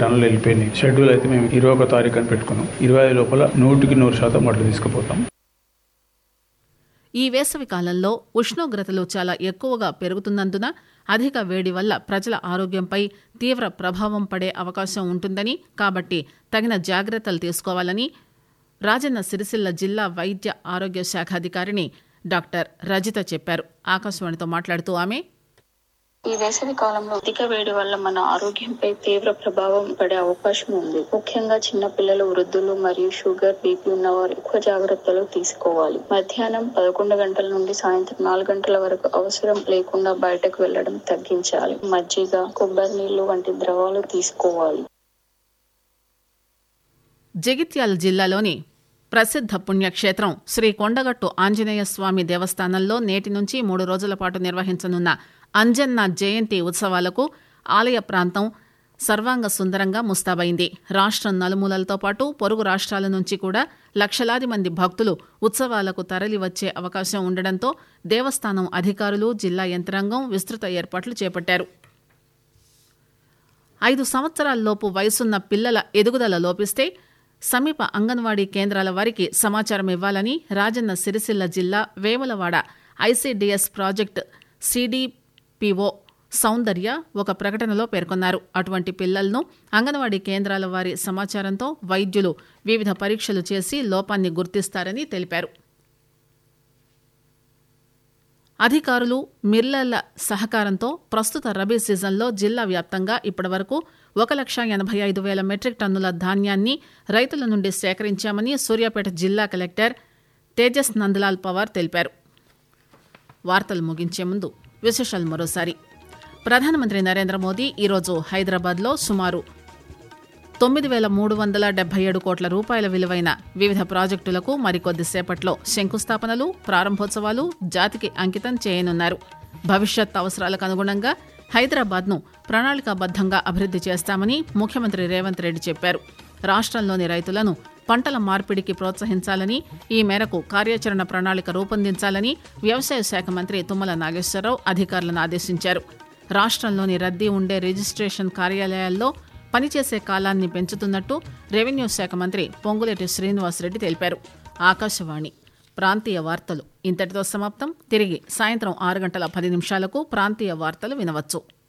టన్నులు వెళ్ళిపోయినాయి షెడ్యూల్ అయితే మేము ఇరవై ఒక తారీఖు అని పెట్టుకున్నాం ఇరవై ఐదు లోపల నూటికి నూరు శాతం వడ్లు తీసుకుపోతాం ఈ వేసవి కాలంలో ఉష్ణోగ్రతలు చాలా ఎక్కువగా పెరుగుతున్నందున అధిక వేడి వల్ల ప్రజల ఆరోగ్యంపై తీవ్ర ప్రభావం పడే అవకాశం ఉంటుందని కాబట్టి తగిన జాగ్రత్తలు తీసుకోవాలని రాజన్న సిరిసిల్ల జిల్లా వైద్య ఆరోగ్య శాఖ అధికారిని డాక్టర్ రజిత చెప్పారు ఆకాశవాణితో మాట్లాడుతూ ఆమె ఈ వేసవి కాలంలో అధిక వేడి వల్ల మన ఆరోగ్యంపై తీవ్ర ప్రభావం పడే అవకాశం ఉంది ముఖ్యంగా చిన్న పిల్లలు వృద్ధులు మరియు షుగర్ బీపీ ఉన్నవారు ఎక్కువ జాగ్రత్తలు తీసుకోవాలి మధ్యాహ్నం పదకొండు గంటల నుండి సాయంత్రం నాలుగు గంటల వరకు అవసరం లేకుండా బయటకు వెళ్లడం తగ్గించాలి మజ్జిగ కొబ్బరి నీళ్లు వంటి ద్రవాలు తీసుకోవాలి జగిత్యాల జిల్లాలోని ప్రసిద్ధ పుణ్యక్షేత్రం శ్రీ కొండగట్టు ఆంజనేయ స్వామి దేవస్థానంలో నేటి నుంచి మూడు రోజుల పాటు నిర్వహించనున్న అంజన్న జయంతి ఉత్సవాలకు ఆలయ ప్రాంతం సర్వాంగ సుందరంగా ముస్తాబైంది రాష్ట్రం నలుమూలలతో పాటు పొరుగు రాష్ట్రాల నుంచి కూడా లక్షలాది మంది భక్తులు ఉత్సవాలకు తరలివచ్చే అవకాశం ఉండడంతో దేవస్థానం అధికారులు జిల్లా యంత్రాంగం విస్తృత ఏర్పాట్లు చేపట్టారు ఐదు సంవత్సరాల్లోపు వయసున్న పిల్లల ఎదుగుదల లోపిస్తే సమీప అంగన్వాడీ కేంద్రాల వారికి సమాచారం ఇవ్వాలని రాజన్న సిరిసిల్ల జిల్లా Vemulawada ICDS project CDPO Soundarya ఒక ప్రకటనలో పేర్కొన్నారు అటువంటి పిల్లలను అంగన్వాడీ కేంద్రాల వారి సమాచారంతో వైద్యులు వివిధ పరీక్షలు చేసి లోపాన్ని గుర్తిస్తారని తెలిపారు అధికారులు మిల్లర్ల సహకారంతో ప్రస్తుత రబీ సీజన్లో జిల్లా వ్యాప్తంగా ఇప్పటివరకు ఒక లక్ష ఎనభై ఐదు వేల మెట్రిక్ టన్నుల ధాన్యాన్ని రైతుల నుండి సేకరించామని సూర్యాపేట జిల్లా కలెక్టర్ తేజస్ నందలాల్ పవార్ తెలిపారు వార్తలు ముగించే ముందు విశేషాలు మరోసారి ప్రధానమంత్రి నరేంద్ర మోదీ ఈరోజు హైదరాబాద్లో సుమారు తొమ్మిది వేల మూడు వందల డెబ్బై ఏడు కోట్ల రూపాయల విలువైన వివిధ ప్రాజెక్టులకు మరికొద్దిసేపట్లో శంకుస్థాపనలు ప్రారంభోత్సవాలు జాతికి అంకితం చేయనున్నారు భవిష్యత్ అవసరాలకు అనుగుణంగా హైదరాబాద్ను ప్రణాళికాబద్దంగా అభివృద్ది చేస్తామని ముఖ్యమంత్రి రేవంత్ రెడ్డి చెప్పారు రాష్ట్రంలోని రైతులను పంటల మార్పిడికి ప్రోత్సహించాలని ఈ మేరకు కార్యాచరణ ప్రణాళిక రూపొందించాలని వ్యవసాయ శాఖ మంత్రి తుమ్మల నాగేశ్వరరావు అధికారులను ఆదేశించారు రాష్ట్రంలోని రద్దీ ఉండే రిజిస్ట్రేషన్ కార్యాలయాల్లో పనిచేసే కాలాన్ని పెంచుతున్నట్టు రెవెన్యూ శాఖ మంత్రి పొంగులేటి శ్రీనివాసరెడ్డి తెలిపారు ఆకాశవాణి ప్రాంతీయ వార్తలు ఇంతటితో సమాప్తం తిరిగి సాయంత్రం ఆరు గంటల పది నిమిషాలకు ప్రాంతీయ వార్తలు వినవచ్చు